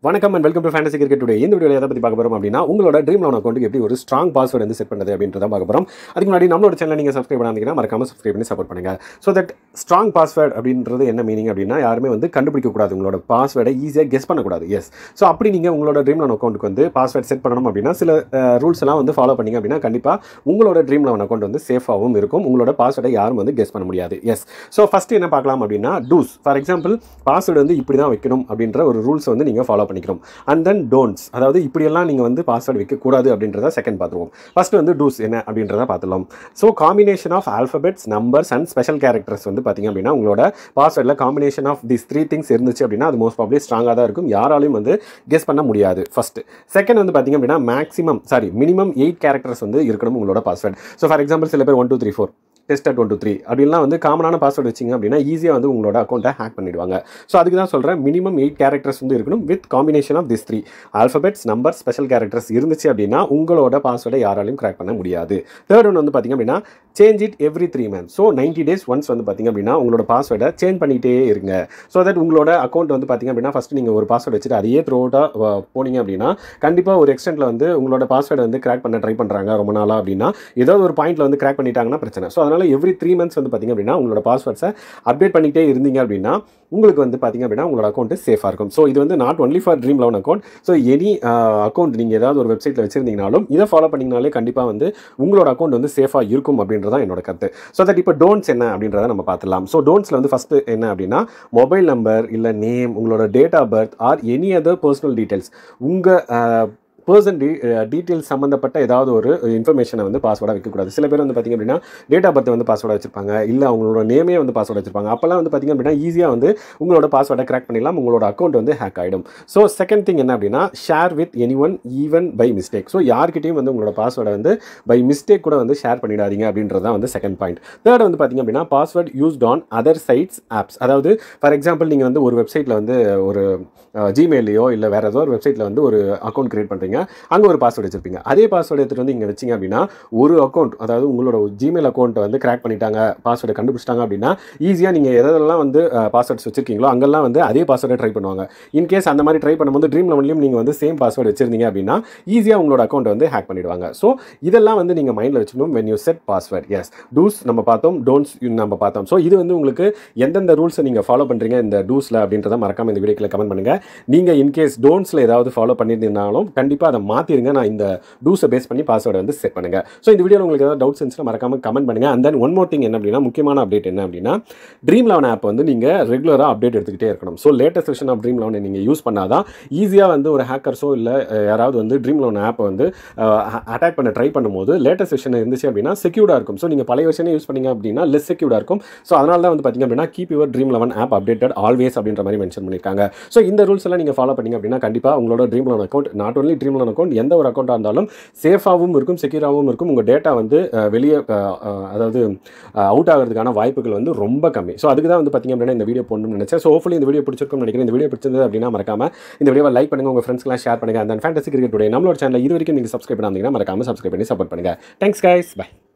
வணக்கம் and welcome to fantasy cricket today இந்த video எதை பற்றி பார்க்க போகிறோம் அப்படின்னா உங்களோட ட்ரீம் லோன் அக்கௌண்ட்டுக்கு எப்படி ஒரு ஸ்ட்ராங் பாஸ்வேர்டு வந்து செட் பண்ணுறது அப்படின்றத பார்க்க போகிறோம் அதுக்கு முன்னாடி நம்மளோட சேனல் நீங்கள் சப்ஸ்கிரைப் பண்ணாதீங்கன்னா மறக்காம சப்ஸ்கிரைப் பண்ணி சப்போர்ட் பண்ணுங்க ஸோ தட் ஸ்ட்ராங் பாஸ்வேர்டு அப்படின்றது என்ன மீனிங் அப்படின்னா யாருமே வந்து கண்டுபிடிக்கக்கூடாது உங்களோட பாஸ்வேர்டை ஈஸியாக கெஸ் பண்ணக்கூடாது எஸ் ஸோ அப்படி நீங்கள் உங்களோட ட்ரீம் லோன் அக்கௌண்ட்டுக்கு வந்து பாஸ்வேர்ட் செட் பண்ணணும் அப்படின்னா சில ரூல்ஸ் எல்லாம் வந்து ஃபாலோ பண்ணீங்க அப்படின்னா கண்டிப்பாக உங்களோட ட்ரீம் லோன் அக்கௌண்ட் வந்து சேஃபாகவும் இருக்கும் உங்களோட பாஸ்வேர்டை யாரும் வந்து கெஸ் பண்ண முடியாது எஸ் ஸோ ஃபஸ்ட்டு என்ன பார்க்கலாம் அப்படின்னா டூஸ் ஃபார் எக்ஸாம்பிள் பாஸ்வேர்டு வந்து இப்படி தான் வைக்கணும் அப்படின்ற ஒரு ரூல்ஸ் வந்து நீங்கள் ஃபாலோ பண்ணிக்கணும் அண்ட் தென் டோன்ட்ஸ் அதாவது இப்படியெல்லாம் நீங்கள் வந்து பாஸ்வேர்டு வைக்கக்கூடாது அப்படின்றத செகண்ட் பார்த்துருவோம் ஃபஸ்ட்டு வந்து டூஸ் என்ன அப்படின்றத பார்த்துலாம் so combination of alphabets numbers and special characters வந்து பார்த்திங்க அப்படின்னா உங்களோட பாஸ்வேர்டில் combination of this three things இருந்துச்சு அப்படின்னா அது மோஸ்ட் ப்ராப்ளி ஸ்ட்ராங்காக தான் இருக்கும் யாராலையும் வந்து கெஸ் பண்ண முடியாது ஃபஸ்ட்டு செகண்ட் வந்து பார்த்திங்க அப்படின்னா maximum sorry minimum eight characters வந்து இருக்கணும் உங்களோட பாஸ்வேர்டு ஸோ ஃபார் எக்ஸாம்பிள் சில பேர் one two three four tested one two three அப்படின்லாம் வந்து காமனான பாஸ்வேர்டு வச்சிங்க அப்படின்னா ஈஸியாக வந்து உங்களோட அக்கௌண்ட்டை ஹேக் பண்ணிடுவாங்க ஸோ அதுக்கு தான் சொல்கிறேன் மினிமம் எயிட் கேரக்டர்ஸ் வந்து இருக்கணும் with combination of this three alphabets number special characters இருந்துச்சு அப்படின்னா உங்களோட பாஸ்வேர்டை யாராலையும் கிராக் பண்ண முடியாது தேர்ட் ஒன் வந்து பார்த்திங்க அப்படின்னா change it every three months so ninety days once வந்து பார்த்திங்க அப்படின்னா உங்களோட பாஸ்வேர்டை சேஞ்ச் பண்ணிகிட்டே இருங்க ஸோ தட் உங்களோட அக்கௌண்ட் வந்து பார்த்திங்க அப்படின்னா ஃபஸ்ட்டு நீங்கள் ஒரு பாஸ்வேர்டு வச்சுட்டு அதையே த்ரூ அவுட்டாக போனீங்க அப்படின்னா கண்டிப்பாக ஒரு எக்ஸ்டென்ட்டில் வந்து உங்களோட பாஸ்வேர்டை வந்து கிராக் பண்ண ட்ரை பண்ணுறாங்க ரொம்ப நாளாக அப்படின்னா ஏதாவது ஒரு பாயிண்ட்டில் வந்து கிராக் பண்ணிட்டாங்கன்னா பிரச்சனை ஸோ அதனால் எவ்ரி த்ரீ மந்த்ஸ் வந்து பார்த்திங்க அப்படின்னா உங்களோட பாஸ்வேர்ட்ஸை அப்டேட் பண்ணிகிட்டே இருந்தீங்க அப்படின்னா உங்களுக்கு வந்து பார்த்திங்க அப்படின்னா உங்களோட அக்கௌண்ட் சேஃபாக இருக்கும் ஸோ இது வந்து not only for Dream eleven account so any account நீங்கள் ஏதாவது ஒரு வெப்சைட்டில் வச்சிருந்தீங்கனாலும் இதை ஃபாலோ பண்ணிங்கனாலே கண்டிப்பாக வந்து உங்களோட அக்கௌண்ட் வந்து சேஃபாக இருக்கும் அப்படின்றதான் என்னோட கருத்து ஸோ தட் இப்போ டோன்ட்ஸ் என்ன அப்படின்றத நம்ம பார்த்துலாம் ஸோ டோன்ட்ஸில் வந்து ஃபஸ்ட்டு என்ன அப்படின்னா மொபைல் நம்பர் இல்லை நேம் உங்களோட date of birth or any other personal details உங்கள் பர்சன் டீ டீட்டெயில்ஸ் சம்மந்தப்பட்ட ஏதாவது ஒரு இன்ஃபர்மேஷனை வந்து பாஸ்வேர்டாக வைக்கக்கூடாது சில பேர் வந்து பார்த்திங்க அப்படின்னா டேட் ஆஃப் பர்த் வந்து பாஸ்வேர்டாக வச்சிருப்பாங்க இல்லை அவங்களோட நேமே வந்து பாஸ்வேர்டு வச்சிருப்பாங்க அப்போல்லாம் வந்து பார்த்திங்க அப்படின்னா ஈஸியாக வந்து உங்களோட பாஸ்வேர்டை கிராக் பண்ணிடலாம் உங்களோட அக்கௌண்ட் வந்து ஹேக் ஆகிடும் ஸோ செகண்ட் திங் என்ன அப்படின்னா share with any one even by mistake so யார்கிட்டையும் வந்து உங்களோட பாஸ்வேர்டை வந்து பை மிஸ்டேக் கூட வந்து ஷேர் பண்ணிடாதீங்க அப்படின்றது தான் வந்து செகண்ட் பாயிண்ட் தேர்ட் வந்து பார்த்திங்க அப்படின்னா password used on other sites apps அதாவது ஃபார் எக்ஸாம்பிள் நீங்கள் வந்து ஒரு வெப்சைட்டில் வந்து ஒரு ஜிமெயிலையோ இல்லை வேறு ஏதோ ஒரு வெப்சைட்டில் வந்து ஒரு அக்கௌண்ட் க்ரியேட் பண்ணுறீங்க அங்கே ஒரு பாஸ்வேர்டு வச்சிருப்பீங்க அதே பாஸ்வேர்டு எடுத்துகிட்டு வந்து இங்கே வச்சிங்க அப்படின்னா ஒரு அக்கௌண்ட் அதாவது உங்களோட ஜிமெயில் அக்கௌண்ட்டை வந்து கிராக் பண்ணிட்டாங்க பாஸ்வேர்டை கண்டுபிடிச்சிட்டாங்க அப்படின்னா ஈஸியாக நீங்கள் எதெல்லாம் வந்து பாஸ்வேர்ட்ஸ் வச்சிருக்கீங்களோ அங்கெல்லாம் வந்து அதே பாஸ்வேர்டை ட்ரை பண்ணுவாங்க இன்கேஸ் அந்த மாதிரி ட்ரை பண்ணும்போது ட்ரீம் லெவன்லையும் நீங்கள் வந்து சேம் பாஸ்வேர்டு வச்சிருந்தீங்க அப்படின்னா ஈஸியாக உங்களோட அக்கௌண்ட்டை வந்து ஹேக் பண்ணிடுவாங்க ஸோ இதெல்லாம் வந்து நீங்கள் மைண்டில் வச்சுக்கணும் when you set password as do's நம்ம பார்த்தோம் டோன்ட்ஸ் நம்ம பார்த்தோம் ஸோ இது வந்து உங்களுக்கு எந்தெந்த ரூல்ஸை நீங்கள் ஃபாலோ பண்ணுறீங்க இந்த டூஸில் அப்படின்றத மறக்காம இந்த வீடியோக்கில் கமெண்ட் பண்ணுங்கள் நீங்கள் இன்கேஸ் டோன்ட்ஸில் ஏதாவது ஃபாலோ பண்ணியிருந்தீங்கனாலும் கண்டிப்பாக அதை மாற்றிருங்க நான் இந்த டூஸை பேஸ் பண்ணி பாஸ்வேர்டை வந்து செட் பண்ணுங்கள் ஸோ இந்த வீடியோவில் உங்களுக்கு ஏதாவது டவுட்ஸ் இருந்துச்சுன்னா மறக்காம கமெண்ட் பண்ணுங்கள் and then one more thing என்ன அப்படின்னா முக்கியமான அப்டேட் என்ன அப்படின்னா ட்ரீம் லெவன் ஆப் வந்து நீங்கள் ரெகுலராக அப்டேட் எடுத்துக்கிட்டே இருக்கணும் so latest version of Dream லெவனை நீங்கள் யூஸ் பண்ணாதான் ஈஸியாக வந்து ஒரு ஹேக்கர்ஸோ இல்லை யாராவது வந்து ட்ரீம் லெவன் ஆப்பை வந்து அட்டாக் பண்ண ட்ரை பண்ணும்போது லேட்டஸ்ட் வெர்ஷன் இருந்துச்சு அப்படின்னா செக்யூர்டாக இருக்கும் ஸோ நீங்கள் பழைய வெர்ஷனே யூஸ் பண்ணீங்க அப்படின்னா லெஸ் செக்யூர்டாக இருக்கும் ஸோ அதனால தான் வந்து பார்த்திங்க அப்படின்னா keep your Dream eleven app updated always அப்படின்ற மாதிரி மென்ஷன் பண்ணியிருக்காங்க ஸோ இந்த ரூல்ஸ் எல்லாம் நீங்கள் ஃபாலோ பண்ணிங்க அப்படின்னா கண்டிப்பாக உங்களோட Dream eleven account not only Dream eleven account எந்த ஒரு அக்கௌண்ட்டாக இருந்தாலும் சேஃபாகவும் இருக்கும் செக்யூராகவும் இருக்கும் உங்கள் டேட்டா வந்து வெளியே அதாவது அவுட் ஆகிறதுக்கான வாய்ப்புகள் வந்து ரொம்ப கம்மி ஸோ அதுக்கு தான் வந்து பார்த்திங்க அப்படின்னா இந்த வீடியோ போடணும்னு நினச்சேன் ஸோ ஹோப்ஃபுல்லி இந்த வீடியோ பிடிச்சிருக்கும்னு நினைக்கிறேன் இந்த வீடியோ பிடிச்சிருந்தது அப்படின்னா மறக்காம இந்த வீடியோவை லைக் பண்ணுங்கள் உங்கள் ஃப்ரெண்ட்ஸ்லாம் ஷேர் பண்ணுங்கள் அந்த ஃபேண்டசி கிரிக்கெட் நம்மளோட சேனல் இது வரைக்கும் நீங்கள் சப்ஸ்கிரைப் பண்ணாதீங்கன்னா மறக்காம சப்ஸ்கிரைப் பண்ணி சப்போர்ட் பண்ணுங்கள் தேங்க்ஸ் கைஸ் பை